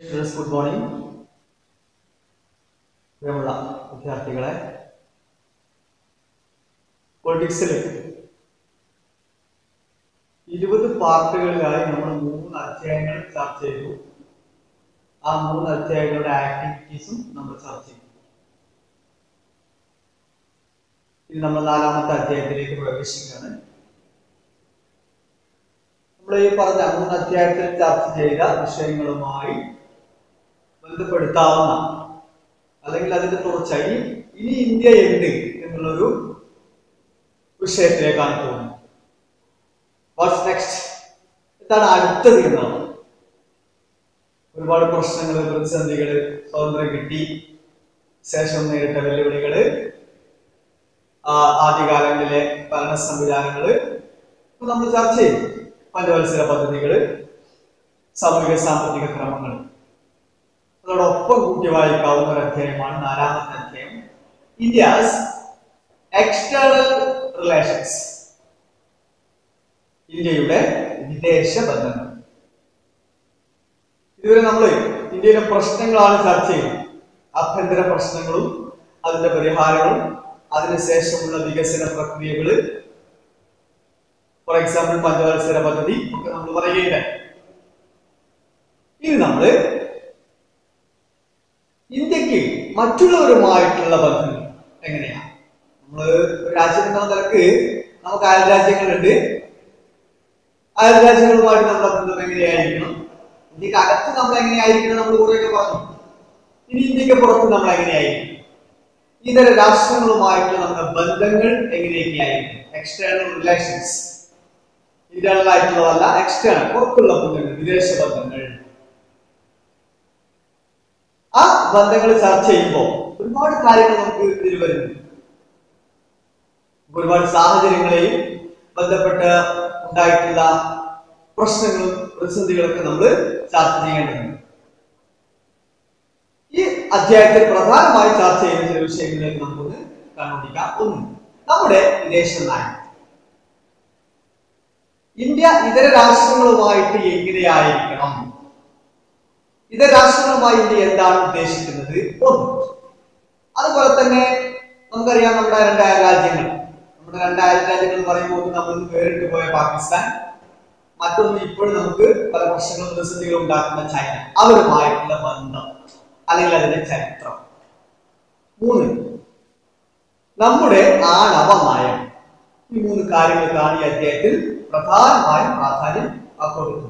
Students good morning പ്രിയമുള്ള വിദ്യാർത്ഥികളെ പൊളിറ്റിക്സിൽ ഇരുപത് പാർട്ടുകളിലായി നമ്മൾ മൂന്ന് അധ്യായങ്ങൾ ചർച്ച ചെയ്തു ആ മൂന്ന് അധ്യായങ്ങളുടെ ആക്ടിവിറ്റീസും നമ്മൾ ചർച്ച ചെയ്തു ഇനി നമ്മൾ നാലാമത്തെ അധ്യായത്തിലേക്ക് പ്രവേശിക്കുകയാണ് നമ്മൾ ഈ പറഞ്ഞ മൂന്ന് അധ്യായത്തിൽ ചർച്ച ചെയ്ത വിഷയങ്ങളുമായി ബന്ധപ്പെടുത്താവുന്ന അല്ലെങ്കിൽ അതിന്റെ തുടർച്ചയായി ഇനി ഇന്ത്യ എന്ത് എന്നുള്ളൊരു വിഷയത്തിലേക്കാണ് പോകുന്നത് വാട്ട്സ് നെക്സ്റ്റ് എന്താണ് അടുത്തത് എന്നാണ് ഒരുപാട് പ്രശ്നങ്ങൾ പ്രതിസന്ധികൾ സ്വാതന്ത്ര്യം കിട്ടി ശേഷം നേരിട്ട വെല്ലുവിളികള് ആ, ആദ്യകാലങ്ങളിലെ ഭരണ സംവിധാനങ്ങള് ഇപ്പൊ നമ്മൾ ചർച്ച ചെയ്തു പഞ്ചവത്സര പദ്ധതികള് സാമൂഹിക സാമ്പത്തിക ക്രമങ്ങൾ അതോടൊപ്പം കൂട്ടി വായിക്കാവുന്ന ഒരു അധ്യായമാണ് നാലാമത്തെ അധ്യായം ഇന്ത്യസ് എക്സ്റ്റേണൽ റിലേഷൻസ് ഇന്ത്യയുടെ വിദേശ ബന്ധങ്ങൾ ഇതുവരെ നമ്മൾ ഇന്ത്യയിലെ പ്രശ്നങ്ങളാണ് ചർച്ച ചെയ്യുന്നത് ആഭ്യന്തര പ്രശ്നങ്ങളും അതിന്റെ പരിഹാരങ്ങളും അതിനുശേഷമുള്ള വികസന പ്രക്രിയകള് ഫോർ എക്സാമ്പിൾ പഞ്ചവത്സര പദ്ധതി ഒക്കെ നമ്മൾ പറയുകയുണ്ടായി ഇനി നമ്മള് ഇന്ത്യക്ക് മറ്റുള്ളവരുമായിട്ടുള്ള ബന്ധങ്ങൾ എങ്ങനെയാ നമ്മള് ഒരു രാജ്യം എന്ന നിലക്ക് നമുക്ക് അയൽ രാജ്യങ്ങളുണ്ട് അയൽ രാജ്യങ്ങളുമായിട്ട് നമ്മുടെ ബന്ധം എങ്ങനെയായിരിക്കണം ഇന്ത്യക്ക് അകത്ത് നമ്മൾ എങ്ങനെയായിരിക്കണം നമ്മൾ കുറെയൊക്കെ പറഞ്ഞു ഇനി ഇന്ത്യക്ക് പുറത്ത് നമ്മൾ എങ്ങനെയായിരിക്കണം ഇതര രാഷ്ട്രങ്ങളുമായിട്ടുള്ള നമ്മുടെ ബന്ധങ്ങൾ എങ്ങനെയൊക്കെയായിരിക്കും എക്സ്റ്റേണൽ റിലേഷൻസ് ഇന്റേണൽ ആയിട്ടുള്ളതല്ല എക്സ്റ്റേണൽ പുറത്തുള്ള ബന്ധങ്ങൾ വിദേശ ബന്ധങ്ങൾ ആ ബന്ധങ്ങൾ ചർച്ച ചെയ്യുമ്പോൾ ഒരുപാട് കാര്യങ്ങൾ നമുക്ക് ഇതിൽ വരുന്നു ഒരുപാട് സാഹചര്യങ്ങളെയും ബന്ധപ്പെട്ട് ഉണ്ടായിട്ടുള്ള പ്രശ്നങ്ങളും പ്രതിസന്ധികളൊക്കെ നമ്മൾ ചർച്ച ചെയ്യേണ്ടതുണ്ട് ഈ അധ്യായത്തിൽ പ്രധാനമായി ചർച്ച ചെയ്യുന്ന ചില വിഷയങ്ങളിലേക്ക് നമുക്കൊന്ന് കണ്ടുപിടിക്കാം ഒന്ന് നമ്മുടെ വിദേശ നയം ഇന്ത്യ ഇതര രാഷ്ട്രങ്ങളുമായിട്ട് എങ്ങനെയായിരിക്കണം ഇതര രാഷ്ട്രങ്ങളുമായി ഇന്ത്യ എന്താണ് ഉദ്ദേശിക്കുന്നത് ഒന്ന് അതുപോലെ തന്നെ നമുക്കറിയാം നമ്മുടെ രണ്ട് അയൽ രാജ്യങ്ങൾ നമ്മുടെ രണ്ട് അയൽ രാജ്യങ്ങൾ എന്ന് പറയുമ്പോൾ ഒന്ന് നമ്മൾ വേറിട്ട് പോയ പാകിസ്ഥാൻ മറ്റൊന്ന് ഇപ്പോഴും നമുക്ക് പല പ്രശ്നങ്ങളും പ്രതിസന്ധികളും ഉണ്ടാക്കുന്ന ചൈന അവരുമായിട്ടുള്ള ബന്ധം അല്ലെങ്കിൽ അതിന്റെ ചരിത്രം മൂന്ന് നമ്മുടെ ആണവ നയം ഈ മൂന്ന് കാര്യങ്ങൾക്കാണ് ഈ അധ്യായത്തിൽ പ്രധാനമായും പ്രാധാന്യം കൊടുക്കുന്നത്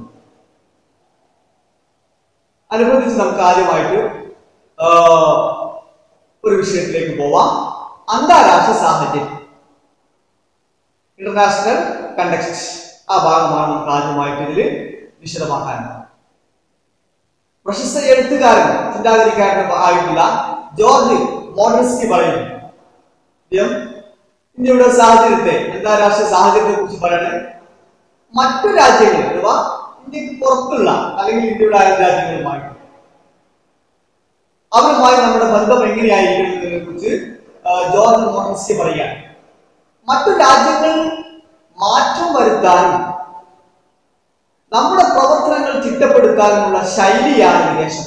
അനുബന്ധിച്ച് നമുക്ക് ആദ്യമായിട്ട് ആ, ഒരു വിഷയത്തിലേക്ക് പോവാം അന്താരാഷ്ട്ര സാഹചര്യം ഇന്റർനാഷണൽ കണ്ടക്സ്റ്റ് ആ ഭാഗമാണ് നമുക്ക് ആദ്യമായിട്ട് ഇതിൽ വിശദമാക്കാൻ പ്രശസ്ത എഴുത്തുകാരൻ ചിന്താഗതിക്കാരൻ ആയിട്ടുള്ള ജോർജ് മോഡൽസ്കി പറയുന്നു ഇദ്ദേഹം ഇന്ത്യയുടെ സാഹചര്യത്തെ അന്താരാഷ്ട്ര സാഹചര്യത്തെ കുറിച്ച് പറയണേ മറ്റു രാജ്യങ്ങൾ അഥവാ ഇന്ത്യക്ക് പുറത്തുള്ള അല്ലെങ്കിൽ ഇന്ത്യയുടെ അയൽ രാജ്യങ്ങളുമായിട്ട് അവരുമായി നമ്മുടെ ബന്ധം എങ്ങനെയായിരിക്കും എന്നതിനെ കുറിച്ച് ജോർജ് മോഡൽസ്കി പറയുകയാണ് മറ്റു രാജ്യങ്ങൾ മാറ്റം വരുത്താനും നമ്മുടെ പ്രവർത്തനങ്ങൾ ചിട്ടപ്പെടുത്താനുമുള്ള ശൈലിയാണ് വിദേശം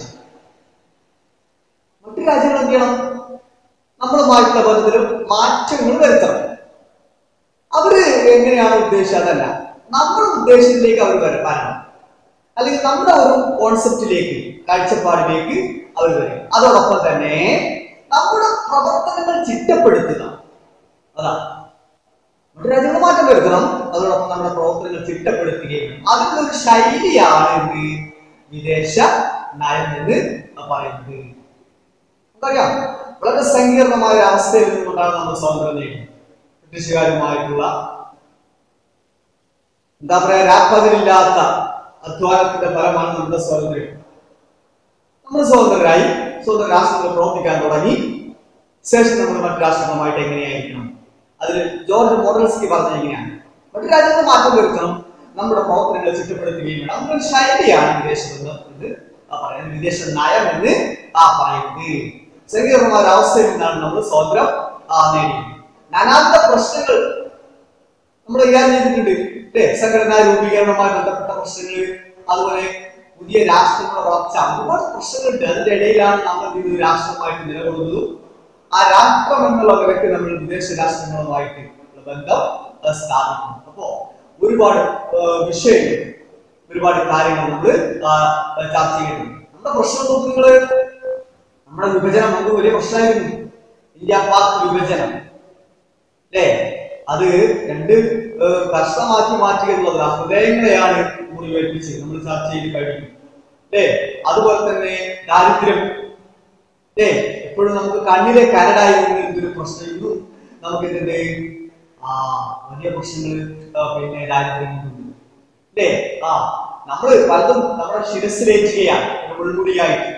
മറ്റു രാജ്യങ്ങൾ എന്ത് ചെയ്യണം നമ്മളുമായിട്ടുള്ള ബന്ധത്തിലും മാറ്റങ്ങൾ വരുത്തണം അവര് എങ്ങനെയാണ് ഉദ്ദേശിച്ചത് അതല്ല നമ്മുടെ ഉദ്ദേശത്തിലേക്ക് അവർ വര- വരണം അല്ലെങ്കിൽ നമ്മുടെ ഒരു കോൺസെപ്റ്റിലേക്ക് കാഴ്ചപ്പാടിലേക്ക് അവർ വരും അതോടൊപ്പം തന്നെ നമ്മുടെ പ്രവർത്തനങ്ങൾ ചിട്ടപ്പെടുത്തുക അതാണ് മറ്റു രാജ്യങ്ങൾ മാറ്റം വരുത്തണം അതോടൊപ്പം നമ്മുടെ പ്രവർത്തനങ്ങൾ ചിട്ടപ്പെടുത്തുകയും അതിന്റെ ഒരു ശൈലിയാണ് എന്ത് വിദേശ നയം എന്ന് പറയുന്നത് നമുക്കറിയാം വളരെ സങ്കീർണമായ ഒരു അവസ്ഥയിൽ നിന്നുകൊണ്ടാണ് നമ്മൾ സ്വാതന്ത്ര്യം നേടുന്നത് ബ്രിട്ടീഷുകാരുമായിട്ടുള്ള എന്താ പറയാ രാപ്പകലില്ലാത്ത അധ്വാനത്തിന്റെ ഫലമാണ് നമ്മുടെ സ്വാതന്ത്ര്യം നമ്മൾ സ്വതന്ത്രരായി സ്വതന്ത്ര രാഷ്ട്രങ്ങൾ പ്രവർത്തിക്കാൻ തുടങ്ങി ശേഷം നമ്മൾ മറ്റു രാഷ്ട്രങ്ങളുമായിട്ട് എങ്ങനെയായിരിക്കണം അതിൽ ജോർജ് മോഡൽസ്കി പറഞ്ഞ എങ്ങനെയാണ് മറ്റു രാജ്യങ്ങൾ മാറ്റം വരുത്തണം നമ്മുടെ പ്രവർത്തനങ്ങൾ ചിട്ടപ്പെടുത്തുകയും വേണം അങ്ങനെ ഒരു ശൈലിയാണ് വിദേശ ബന്ധം എന്ന് ആ പറയുന്നത് വിദേശ നയം എന്ന് ആ പറയുന്നത് സങ്കീർണമായ ഒരു അവസ്ഥയിൽ നിന്നാണ് നമ്മൾ സ്വാതന്ത്ര്യം ആ നേടിയത് നാനാത്ത പ്രശ്നങ്ങൾ നമ്മൾ കൈകാര്യം ചെയ്തിട്ടുണ്ട് അല്ലേ സംഘടനാ രൂപീകരണവുമായി ബന്ധപ്പെട്ട പ്രശ്നങ്ങൾ അതുപോലെ പുതിയ രാഷ്ട്രങ്ങളുടെ വളർച്ച ഒരുപാട് പ്രശ്നങ്ങളുണ്ട് അതിന്റെ ഇടയിലാണ് നമ്മൾ എന്ത് ചെയ്യുന്നത് രാഷ്ട്രമായിട്ട് നിലകൊള്ളുന്നതും ആ രാഷ്ട്രം എന്നുള്ള നിലയ്ക്ക് നമ്മൾ വിദേശ രാഷ്ട്രങ്ങളുമായിട്ട് ഉള്ള ബന്ധം അത് സ്ഥാപിക്കുന്നു അപ്പോ ഒരുപാട് ആ, വിഷയങ്ങൾ ഒരുപാട് കാര്യങ്ങൾ നമ്മൾ ചർച്ച ചെയ്യുന്നു നമ്മുടെ പ്രശ്നം നോക്ക് നിങ്ങള് നമ്മുടെ വിഭജനം നമുക്ക് വലിയ പ്രശ്നമായിരുന്നു ഇന്ത്യ പാക് വിഭജനം അല്ലേ അത് രണ്ട് ഏഹ്, കർശനമാക്കി മാറ്റുക എന്നുള്ളത് ആ ഹൃദയങ്ങളെയാണ് മുറിവേൽപ്പിച്ച് നമ്മൾ ചർച്ച ചെയ്ത് കഴിഞ്ഞു അല്ലേ അതുപോലെ തന്നെ ദാരിദ്ര്യം അല്ലേ എപ്പോഴും നമുക്ക് കണ്ണിലെ കരടായി ഒരു പ്രശ്നം ഇന്നും നമുക്ക് എന്തുണ്ട് ആ വലിയ പ്രശ്നങ്ങൾ പിന്നെ ദാരിദ്ര്യം കൊണ്ടുണ്ട് അല്ലേ ആ നമ്മൾ പലതും നമ്മുടെ ശിരസിലേറ്റുകയാണ് ഒരു മുൾമുടിയായിട്ട്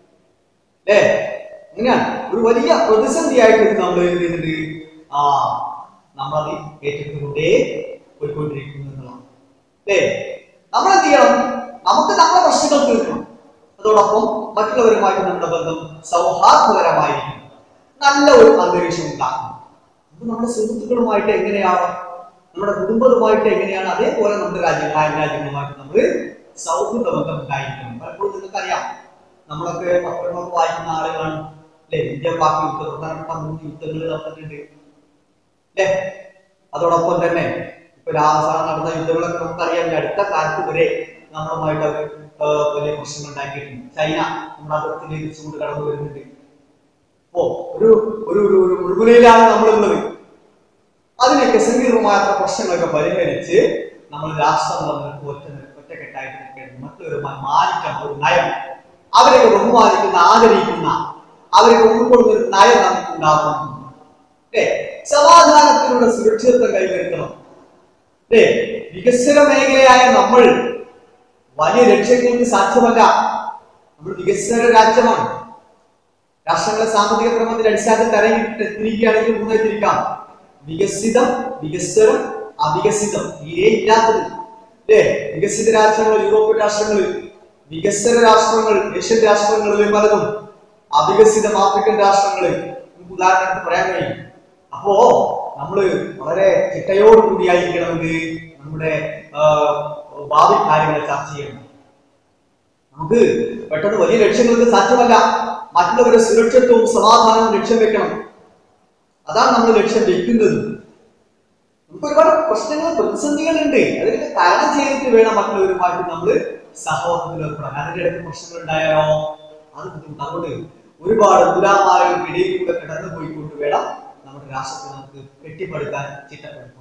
അല്ലേ അങ്ങനെയാണ് ഒരു വലിയ പ്രതിസന്ധിയായിട്ട് ഇത് നമ്മൾ എന്ത് ചെയ്യുന്നുണ്ട് ആ നമ്മളത് ഏറ്റെടുത്തുകൊണ്ടേ പോയിക്കൊണ്ടിരിക്കുന്നു എന്നുള്ളതാണ് അല്ലേ നമ്മൾ എന്ത് ചെയ്യണം നമുക്ക് നമ്മുടെ പ്രശ്നങ്ങൾ തീർക്കണം അതോടൊപ്പം മറ്റുള്ളവരുമായിട്ട് നമ്മുടെ ബന്ധം സൗഹാർദ്ദപരമായിരിക്കും നല്ല ഒരു അന്തരീക്ഷം ഉണ്ടാക്കണം അത് നമ്മുടെ സുഹൃത്തുക്കളുമായിട്ട് എങ്ങനെയാണ് നമ്മുടെ കുടുംബവുമായിട്ട് എങ്ങനെയാണ് അതേപോലെ നമ്മുടെ രാജ്യം അയൽ രാജ്യങ്ങളുമായിട്ട് നമ്മൾ സൗഹൃദ ബന്ധം ഉണ്ടായിരിക്കണം പലപ്പോഴും നിങ്ങൾക്കറിയാം നമ്മളൊക്കെ പത്രങ്ങളൊക്കെ വായിക്കുന്ന ആളുകളാണ് അല്ലെ ഇന്ത്യ പാക് യുദ്ധം പ്രധാനപ്പെട്ട മൂന്ന് യുദ്ധങ്ങൾ നടന്നിട്ടുണ്ട് അല്ലെ അതോടൊപ്പം തന്നെ ഇപ്പൊ രാജസ്ഥാൻ നടന്ന യുദ്ധങ്ങളൊക്കെ നമുക്കറിയാം ഈ അടുത്ത കാലത്ത് വരെ നമ്മളുമായിട്ട് അവർ വലിയ പ്രശ്നങ്ങൾ ഉണ്ടാക്കിയിട്ടുണ്ട് ചൈന നമ്മുടെ അതിർത്തിയിലേക്ക് ചൂട് കടന്നു വരുന്നുണ്ട് അപ്പോ ഒരു ഒരു ഒരു ഒരു മുൾമുനയിലാണ് നമ്മളുള്ളത് അതിനൊക്കെ സങ്കീർണമായ പ്രശ്നങ്ങളൊക്കെ പരിഹരിച്ച് നമ്മൾ രാഷ്ട്രം തമ്മിൽ ഒറ്റ ഒറ്റക്കെട്ടായിട്ട് നിൽക്കേണ്ടത് മറ്റുള്ളവരുമായി മാനിക്കണം ഒരു നയം അവരെയൊക്കെ ബഹുമാനിക്കുന്ന ആദരിക്കുന്ന അവരെ ഉൾക്കൊള്ളുന്ന ഒരു നയം നമുക്ക് ഉണ്ടാകണം അല്ലേ സമാധാനത്തിനുള്ള സുരക്ഷിതത്വം കൈവരുത്തണം അല്ലേ വികസന മേഖലയായ നമ്മൾ വലിയ ലക്ഷ്യങ്ങൾക്ക് സാധ്യമല്ല നമ്മൾ വികസന രാജ്യമാണ് രാഷ്ട്രങ്ങളെ സാമ്പത്തിക ക്രമത്തിന്റെ അടിസ്ഥാനത്തിൽ തരങ്ങിട്ട് തിരിക്കുകയാണെങ്കിൽ മൂന്നായി തിരിക്കാം വികസിതം വികസനം അവികസിതം തീരെ ഇല്ലാത്തത് അല്ലേ വികസിത രാഷ്ട്രങ്ങൾ യൂറോപ്യൻ രാഷ്ട്രങ്ങൾ വികസന രാഷ്ട്രങ്ങൾ ഏഷ്യൻ രാഷ്ട്രങ്ങളിൽ പലതും അവികസിതം ആഫ്രിക്കൻ രാഷ്ട്രങ്ങൾ നമുക്ക് ഉദാഹരണത്തിന് പറയാൻ കഴിയും അപ്പോ നമ്മള് വളരെ ചിട്ടയോട് കൂടിയായിരിക്കണമെങ്കിൽ നമ്മുടെ ആ, ഭാവി കാര്യങ്ങളെ ചർച്ച ചെയ്യണം നമുക്ക് പെട്ടെന്ന് വലിയ ലക്ഷ്യങ്ങൾക്ക് സാധ്യമല്ല മറ്റുള്ളവരുടെ സുരക്ഷിതത്വവും സമാധാനവും ലക്ഷ്യം വെക്കണം അതാണ് നമ്മൾ ലക്ഷ്യം വെക്കുന്നത് നമുക്ക് ഒരുപാട് പ്രശ്നങ്ങൾ പ്രതിസന്ധികളുണ്ട് അതിനൊക്കെ തരണം ചെയ്തിട്ട് വേണം മറ്റുള്ളവരുമായിട്ട് നമ്മൾ സഹോദരത്തിൽ ഏർപ്പെടാൻ അതിന്റെ ഇടയ്ക്ക് പ്രശ്നങ്ങൾ ഉണ്ടായാലോ അത് ബുദ്ധിമുട്ട് അതുകൊണ്ട് ഒരുപാട് ദുരാമാലകൾക്കിടയിൽ കൂടെ കടന്നു പോയിക്കൊണ്ട് വേണം നമ്മുടെ രാഷ്ട്രത്തെ നമുക്ക് കെട്ടിപ്പടുക്കാൻ ചിട്ടപ്പെടുത്താൻ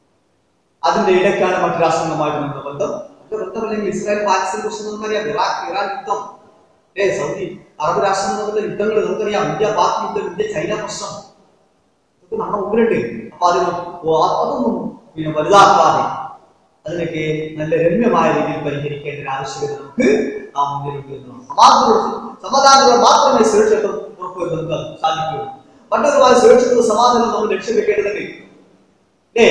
അതിന്റെ ഇടയ്ക്കാണ് മറ്റു രാഷ്ട്രങ്ങളുമായിട്ട് നമ്മുടെ ബന്ധം മറ്റു ബന്ധമല്ലെങ്കിൽ ഇസ്രായേൽ പാകിസ്ഥാൻ പ്രശ്നം നമുക്കറിയാം ഇറാഖ് ഇറാൻ യുദ്ധം ഏ സൗദി അറബ് രാഷ്ട്രങ്ങൾ തമ്മിലുള്ള യുദ്ധങ്ങൾ നമുക്കറിയാം ഇന്ത്യ പാക് യുദ്ധം ഇന്ത്യ ചൈന പ്രശ്നം ഇതൊക്കെ നമ്മുടെ മുമ്പിലുണ്ട് അപ്പൊ അതിന് ഓ, അതൊന്നും പിന്നെ വലുതാക്കാതെ അതിനൊക്കെ നല്ല രമ്യമായ രീതിയിൽ പരിഹരിക്കേണ്ട ഒരു ആവശ്യകത നമുക്ക് ആ മുന്നിലുണ്ട് എന്നതാണ് സമാധാനത്തോട് സമാധാനത്തോടെ മാത്രമേ സുരക്ഷിതത്വം ഉറപ്പുവരുത്താൻ നമുക്ക് സാധിക്കുകയുള്ളൂ മറ്റൊരുമായ സുരക്ഷിതത്വ സമാധാനം നമ്മൾ ലക്ഷ്യം വെക്കേണ്ടതുണ്ട് അല്ലേ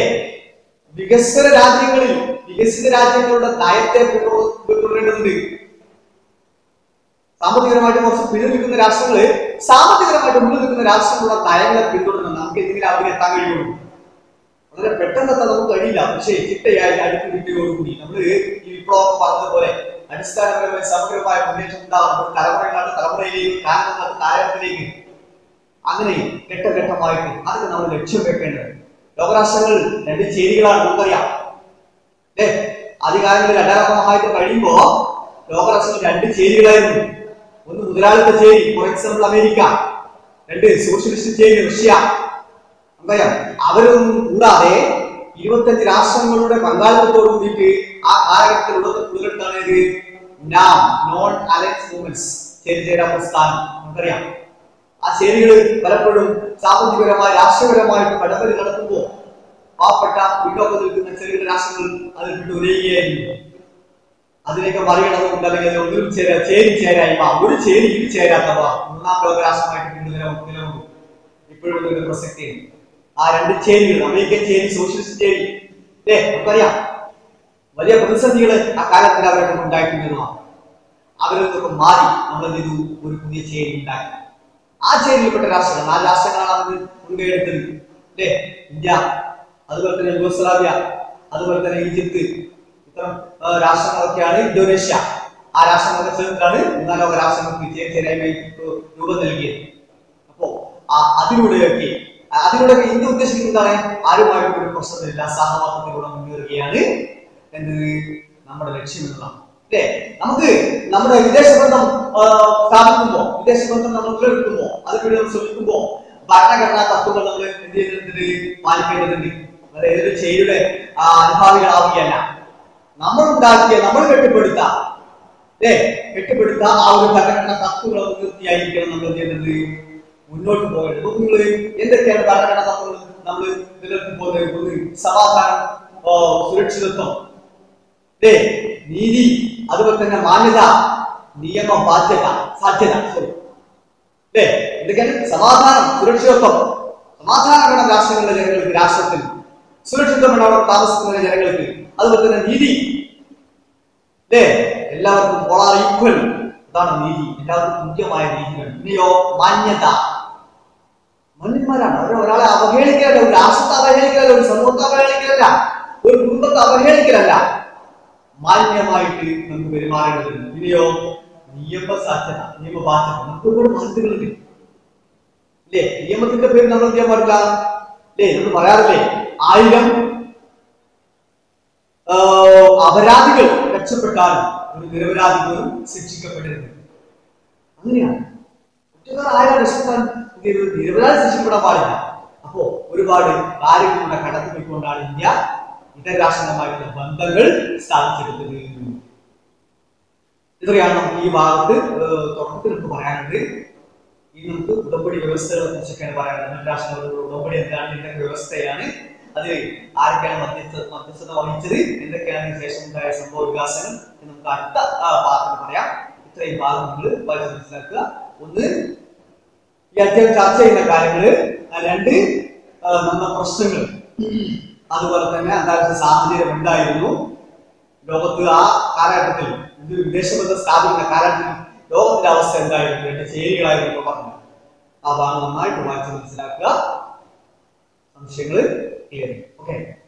വികസന രാജ്യങ്ങളിൽ വികസിത രാജ്യങ്ങളുടെ നയത്തെ പിന്തുട- പിന്തുടരേണ്ടതുണ്ട് സാമ്പത്തികപരമായിട്ട് കുറച്ച് പിന്നിൽ നിൽക്കുന്ന രാഷ്ട്രങ്ങള് സാമ്പത്തികപരമായിട്ട് മുന്നിൽ നിൽക്കുന്ന രാഷ്ട്രങ്ങളുടെ നയങ്ങളെ പിന്തുടരണം നമുക്ക് എന്തെങ്കിലും അവിടെ എത്താൻ കഴിയുള്ളൂ വളരെ പെട്ടെന്ന് എത്താൻ നമുക്ക് കഴിയില്ല പക്ഷേ ചിട്ടയായി അടുത്ത് കിട്ടിയോടുകൂടി നമ്മൾ ഈ വിപ്ലവം പറഞ്ഞതുപോലെ അടിസ്ഥാനപരമായ സമഗ്രമായ മുന്നേറ്റം ഉണ്ടാകുന്ന ഒരു തലമുറയിലാണ് തലമുറയിലേക്ക് കാലം കാലഘട്ടത്തിലേക്ക് അങ്ങനെ ഘട്ടഘട്ടമായിട്ട് അതൊക്കെ നമ്മൾ ലക്ഷ്യം വെക്കേണ്ടത് ലോകരാഷ്ട്രങ്ങൾ രണ്ട് ചേരികളാണ് നമുക്കറിയാം അല്ലേ അധികാരങ്ങളിൽ രണ്ടാമത്തെ മഹായുദ്ധം കഴിയുമ്പോ ലോകരാഷ്ട്രങ്ങൾ രണ്ട് ചേരികളായിരുന്നു ഒന്ന് മുതലാളിത്ത ചേരി ഫോർ എക്സാമ്പിൾ അമേരിക്ക രണ്ട് സോഷ്യലിസ്റ്റ് ചേരി റഷ്യ നമുക്കറിയാം അവരൊന്നും കൂടാതെ ഇരുപത്തഞ്ച് രാഷ്ട്രങ്ങളുടെ പങ്കാളിത്തത്തോട് കൂടിയിട്ട് ആ കാലഘട്ടത്തിൽ ഉള്ളത് ഉടലെടുത്താണ് ഇത് നാം നോൺ അലയൻസ് മൂവ്മെന്റ്സ് ചേരി ചേരാ പ്രസ്ഥാനം നമുക്കറിയാം ആ ചേരികൾ പലപ്പോഴും സാമ്പത്തികപരമായി രാഷ്ട്രീയപരമായിട്ട് കടമ്പല് നടത്തുമ്പോൾ പാവപ്പെട്ട പിന്നോക്കം നിൽക്കുന്ന ചെറിയ രാഷ്ട്രങ്ങൾ അതിൽ വിട്ട് ഉലയുകയായിരുന്നു അതിനൊക്കെ മറികടന്നുകൊണ്ട് അല്ലെങ്കിൽ അതിൽ ഒന്നിലും ചേരാ ചേരി ചേരായ്മ ഒരു ചേരിയിൽ ചേരാത്തവ മൂന്നാം ലോക രാഷ്ട്രമായിട്ട് വീണ്ടും നിലവ നിലവന്നു ഇപ്പോഴും ഇതിന്റെ പ്രസക്തിയുണ്ട് ആ രണ്ട് ചേരികൾ അമേരിക്കൻ ചേരി സോഷ്യലിസ്റ്റ് ചേരി അല്ലേ നമുക്കറിയാം വലിയ പ്രതിസന്ധികൾ ആ കാലത്തിൽ അവരൊക്കെ ഉണ്ടായിട്ടുള്ളതാണ് അവരിൽ നിന്നൊക്കെ മാറി നമ്മൾ എന്ത് ചെയ്തു ഒരു പുതിയ ചേരി ഉണ്ടാക്കി ആ ചേരിയിൽപ്പെട്ട രാഷ്ട്രങ്ങൾ നാല് രാഷ്ട്രങ്ങളാണ് അവർ മുൻകൈ എടുത്തത് അല്ലേ ഇന്ത്യ അതുപോലെ തന്നെ യുഗോസ്ലാവിയ അതുപോലെ തന്നെ ഈജിപ്ത് ഇത്തരം ആ, രാഷ്ട്രങ്ങളൊക്കെയാണ് ഇന്തോനേഷ്യ ആ രാഷ്ട്രങ്ങളൊക്കെ ചേർന്നിട്ടാണ് മൂന്നാം ലോക രാഷ്ട്രങ്ങൾക്ക് ചേരി ചേരായ്മ രൂപം നൽകിയത് അപ്പോ ആ അതിലൂടെയൊക്കെ ആ അതിലൂടെയൊക്കെ ഇന്ത്യ ഉദ്ദേശിക്കുന്നത് എന്താണ് ആരുമായിട്ടും ഒരു പ്രശ്നമില്ല സഹവാസത്തിലൂടെ മുന്നേറുകയാണ് എന്ത് നമ്മുടെ ലക്ഷ്യം എന്നതാണ് അല്ലേ നമുക്ക് നമ്മുടെ വിദേശ ബന്ധം ആ, സ്ഥാപിക്കുമ്പോ വിദേശ ബന്ധം നമ്മൾ നിലനിൽക്കുമ്പോ അതിനുവേണ്ടി നമ്മൾ ശ്രമിക്കുമ്പോ ഭരണഘടനാ തത്വങ്ങൾ നമ്മൾ എന്ത് ചെയ്യുന്നുണ്ട് പാലിക്കേണ്ടതുണ്ട് അതായത് ഏതൊരു ചേരിയുടെ ആ, അനുഭാവികളാവുകയല്ല നമ്മൾ ഉണ്ടാക്കിയ നമ്മൾ കെട്ടിപ്പടുത്ത അല്ലേ കെട്ടിപ്പടുത്ത ആ ഒരു ഭരണഘടനാ തത്വങ്ങൾ മുൻനിർത്തിയായിരിക്കണം നമ്മൾ എന്ത് ചെയ്യുന്നത് മുന്നോട്ട് പോകേണ്ടത് അപ്പൊ നിങ്ങൾ എന്തൊക്കെയാണ് ഭരണഘടനാ തത്വങ്ങൾ നമ്മൾ നിലനിർത്തി പോകുന്നത് ഒന്ന് സമാധാനം ആ, സുരക്ഷിതത്വം അല്ലേ നീതി അതുപോലെ തന്നെ മാന്യത നിയമ ബാധ്യത സാധ്യത സോറി അല്ലേ എന്തൊക്കെയാണ് സമാധാനം സുരക്ഷിതത്വം സമാധാനം വേണം രാഷ്ട്രങ്ങളിലെ ജനങ്ങൾക്ക് രാഷ്ട്രത്തിൽ സുരക്ഷിതം വേണം അവിടെ താമസിക്കുന്ന ജനങ്ങൾക്ക് അതുപോലെ തന്നെ നീതി അല്ലേ എല്ലാവർക്കും പോളാർ ഈക്വൽ അതാണ് നീതി എല്ലാവർക്കും തുല്യമായ നീതികൾ ഇനിയോ മാന്യത മനുഷ്യന്മാരാണ് അവർ ഒരാളെ അവഹേളിക്കലല്ല ഒരു രാഷ്ട്രത്തെ അവഹേളിക്കലല്ല ഒരു സമൂഹത്തെ അവഹേളിക്കലല്ല ഒരു കുടുംബത്തെ അവഹേളിക്കലല്ല മാന്യമായിട്ട് നമുക്ക് പെരുമാറേണ്ടതുണ്ട് ഇനിയോ നിയമസാധ്യത നിയമബാധ്യത നമുക്ക് ഒരുപാട് ബാധ്യതകളുണ്ട് ഇല്ലേ നിയമത്തിന്റെ പേര് നമ്മൾ എന്ത് ചെയ്യാൻ പാടില്ല അല്ലേ നമ്മൾ പറയാറില്ലേ ആയിരം ആ, അപരാധികൾ രക്ഷപ്പെട്ടാലും ഒരു നിരപരാധി പോലും ശിക്ഷിക്കപ്പെടരുത് അങ്ങനെയാണ് കുറ്റക്കാർ ആരാ രക്ഷപ്പെടാൻ എന്ത് ചെയ്തത്? നിരപരാധി ശിക്ഷിക്കപ്പെടാൻ പാടില്ല അപ്പോ ഒരുപാട് കാര്യങ്ങളുടെ കടത്തിപ്പോയിക്കൊണ്ടാണ് ഇന്ത്യ ഇതര രാഷ്ട്രങ്ങളുമായിട്ടുള്ള ബന്ധങ്ങൾ സ്ഥാപിച്ചെടുത്തത് ഇത്രയാണ് നമുക്ക് ഈ ഭാഗത്ത് ഏഹ്, തുടക്കത്തിൽ നമുക്ക് പറയാനുണ്ട് ഇനി നമുക്ക് ഉടമ്പടി വ്യവസ്ഥകളെ കുറിച്ചൊക്കെയാണ് പറയാനുള്ളത് അന്താരാഷ്ട്ര ഉടമ്പടി എന്താണ് ഇതിന്റെ വ്യവസ്ഥയാണ് അത് ആരൊക്കെയാണ് മധ്യസ്ഥ മധ്യസ്ഥത വഹിച്ചത് എന്തൊക്കെയാണ് ഇതിന് ശേഷം ഉണ്ടായ സംഭവ വികാസങ്ങൾ എന്ന് നമുക്ക് അടുത്ത ആ, ഭാഗത്തിൽ പറയാം ഇത്രയും ഭാഗം നിങ്ങൾ വായിച്ച് മനസ്സിലാക്കുക ഒന്ന് ഈ അധ്യായം ചർച്ച ചെയ്യുന്ന കാര്യങ്ങള് ആ രണ്ട് ആ, നമ്മുടെ പ്രശ്നങ്ങൾ അതുപോലെ തന്നെ അന്താരാഷ്ട്ര സാഹചര്യം എന്തായിരുന്നു ലോകത്ത് ആ കാലഘട്ടത്തിൽ ഇത് വിദേശബന്ധം സ്ഥാപിക്കുന്ന കാലഘട്ടത്തിൽ ലോകത്തിന്റെ അവസ്ഥ എന്തായിരുന്നു രണ്ട് ചേരികളായിരുന്നു എന്നൊക്കെ പറഞ്ഞു ആ ഭാഗം നന്നായിട്ട് വായിച്ച് മനസ്സിലാക്കുക സംശയങ്ങൾ ക്ലിയർ ഓക്കെ